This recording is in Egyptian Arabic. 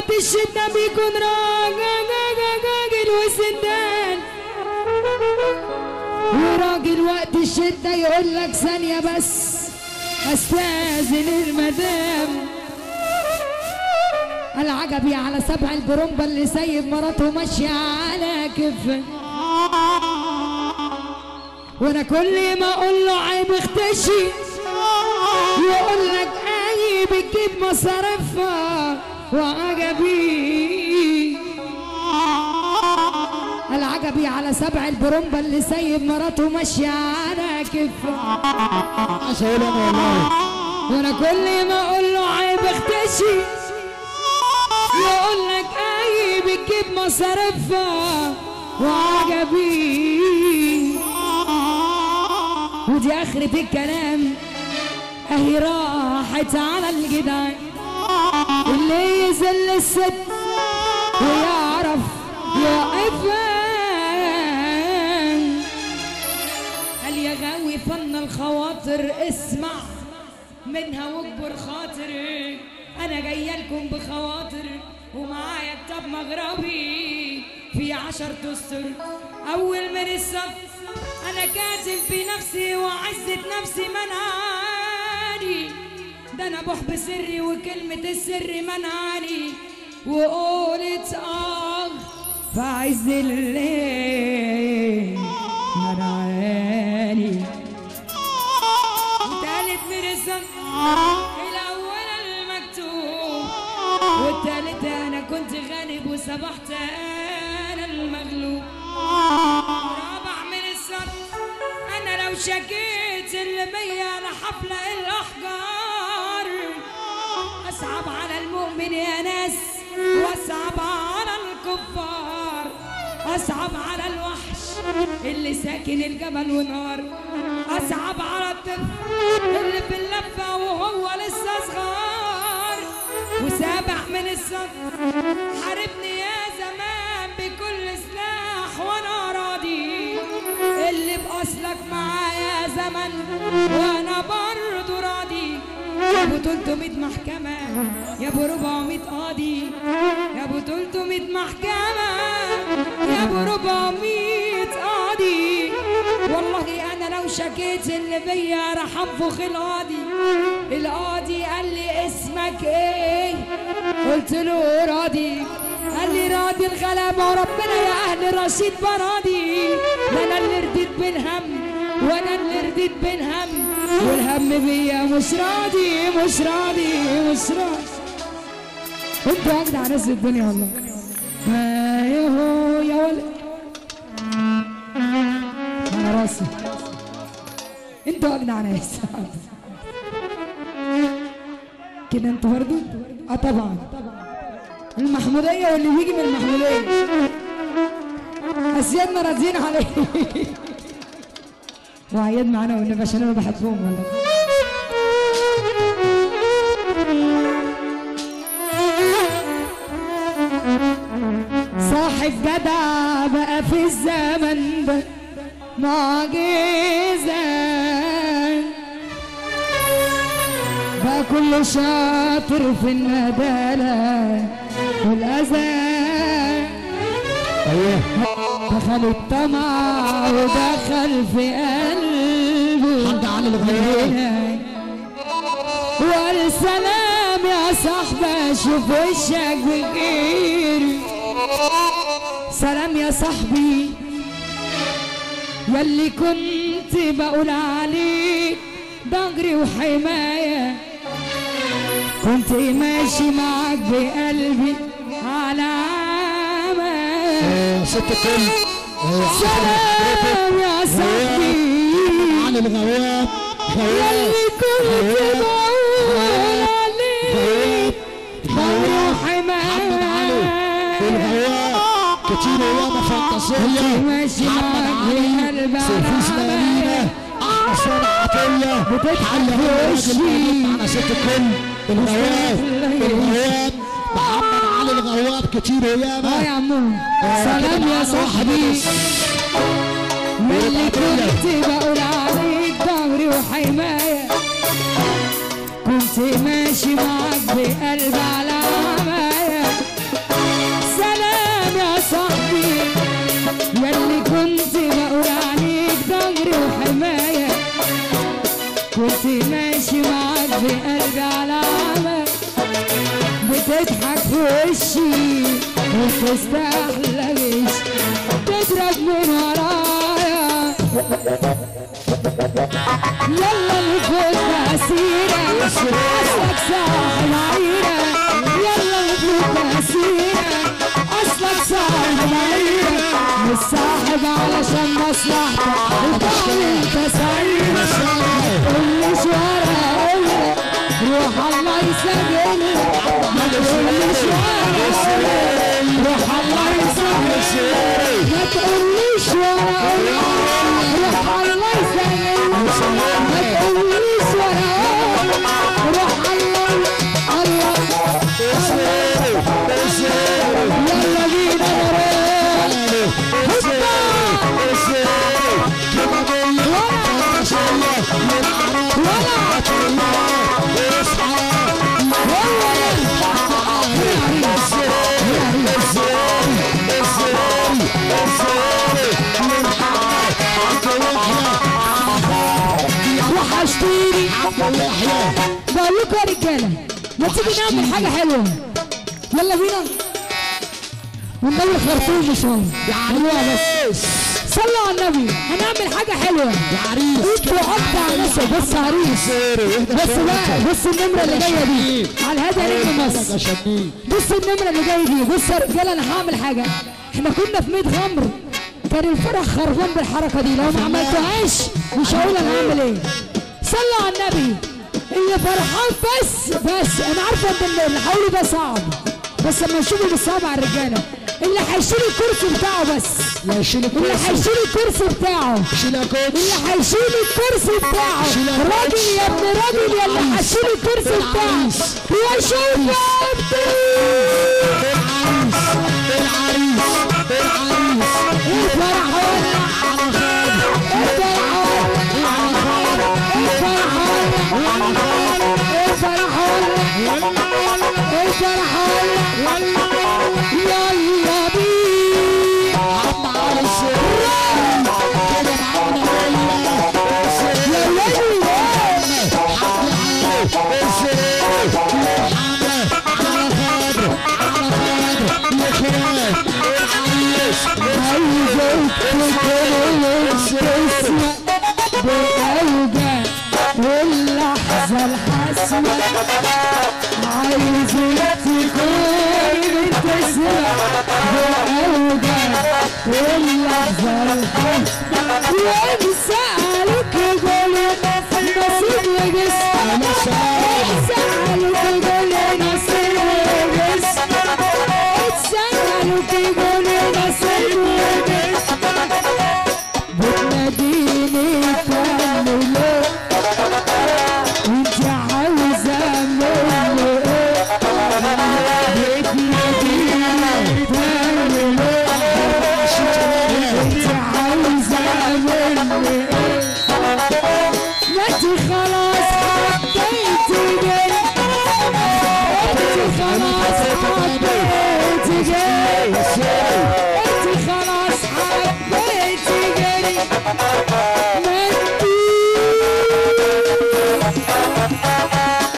وقت الشدة بيكون راجل وسندان وراجل وقت الشدة يقول لك ثانية بس استاذن المدام العجبي على سبع البرومبا اللي سايب مراته ماشية على كفه وانا كل ما اقول له عيب اختشي يقول لك عيب تجيب مصاريفها وعجبي العجبي على سبع البرومبا اللي سايب مراته ماشية على كفه عايز اقول انا والله وانا كل ما اقول له عيب اختشي يقول لك عيب تجيب مصاريفها وعجبي ودي اخرة الكلام اهي راحت على الجدعان اللي يذل الست ويعرف يقفان قال يا غاوي فن الخواطر اسمع منها واكبر خاطر انا جايه لكم بخواطر ومعايا كتاب مغربي في عشر دستور اول من الصف انا كاتب في نفسي وعزة نفسي منعاني ده انا بحب سري وكلمة السر منعاني وقولت اه في عز الليل منعاني وتالت من الصف الاول المكتوب والتالت انا كنت غالب وصبحت انا المغلوب رابع من الصف انا لو شكيت اللي بيا انا حفلة الاحجار اصعب على المؤمن يا ناس واصعب على الكفار اصعب على الوحش اللي ساكن الجبل ونار اصعب على الطفل اللي في اللفه وهو لسه صغار وسابع من الصف حاربني يا زمان بكل سلاح وانا راضي اللي باصلك معايا زمن وانا برضو راضي يا ابو 300 محكمة يا ابو 400 قاضي يا ابو 300 محكمة يا ابو 400 قاضي والله انا لو شكيت اللي بيا راح انفخ القاضي القاضي قال لي اسمك ايه قلت له راضي قال لي راضي الغلابة وربنا يا اهل رشيد براضي ده انا اللي رديت بالهم وانا اللي رديت بالهم والهم بيا مش راضي مش راضي مش راضي انتوا اجدع ناس في الدنيا والله ما يهو يا ولد على راسي انتوا اجدع ناس كده انتوا برضو اه طبعا المحمودية واللي بيجي من المحمودية أسيادنا راضيين عليه وعياد معانا والنبي عشان انا بحبهم والله صاحب جدع بقى في الزمن ده معجزة بقى كل شاطر في الندالة والأذى ايوه دخل الطمع ودخل في قلبه حد علي الغيران والسلام يا صاحبي اشوف وشك بخير سلام يا صاحبي يلي كنت بقول عليك ضجري وحماية كنت ماشي معاك بقلبي على عمى آه، ست الكل آه، سلام يا صاحبي علي الغواب غواب يلي كنت بقول عليك غواب ضجري محمد علي وحماية الغواب كتير ايام فانتازية ماشي محمد معاك علي بقلب سيفوس على ليالينا احمد صالح عطية بتضحك علي في الراجل وشي. القديم على ست الكل الغواب الله الغواب محمد علي الغواب كتير اه يا ايام عمو سلام يا صاحبي من اللي كنت بقول عليك ضهري وحماية كنت ماشي معاك بقلب على عماية تضحك في وشي وتستهلكش تضرب من ورايا يلا نفوت مسيرة أصلك صاحب عيرة يلا نفوت مسيرة أصلك صاحب عيرة مش صاحب علشان مصلحتك وطعم انت سعيد تقوليش ورا قولك روح الله يسجلك ما تقوليش ورا قولك روح الله يسجلك ما تقوليش ورا قولك روح الله يسجلك ما تقوليش ورا قولك روح الله الله يلا بينا نروح وحشتيني بقول لكم يا رجاله ما تيجي نعمل حاجه حلوه يلا بينا ونضيع خرطوم شويه حلوه بس صلوا على النبي هنعمل حاجه حلوه يا عريس انتوا اقطع نفسك بس عريس بس بقى بص النمره اللي جايه دي على الهادي يا نجم مصر شنين بص النمرة اللي جاية دي بص يا رجالة أنا هعمل حاجة إحنا كنا في ميت غمر كان الفرح خربان بالحركة دي لو ما عملتوهاش مش هقول أنا هعمل إيه صلوا على النبي اللي فرحان بس بس أنا عارفة إن اللي اللي حوله ده صعب بس لما نشوفه بالصعب على الرجالة اللي هيشيل الكرسي بتاعه بس لا يشيل اللي الكرسي هيشيل الكرسي بتاعه شيل يا كوتش اللي هيشيل الكرسي بتاعه شيل يا راجل كوتش. يا ابن راجل يا اللي هتشيل الكرسي بتاعه واشوف يا ابني العريس العريس الفرح ولع على خير الفرح ولع الفرح ولع الفرح ولع الفرح ولع يلا بينا عم على السرير كده معانا ليلى يا ليلي عايزك تكون تسمع بقلبك واللحظة الحاسمة عايزك تكون تسمع بقلبك واللحظة الحاسمة وانسى عليك يقول نصيب لجسمك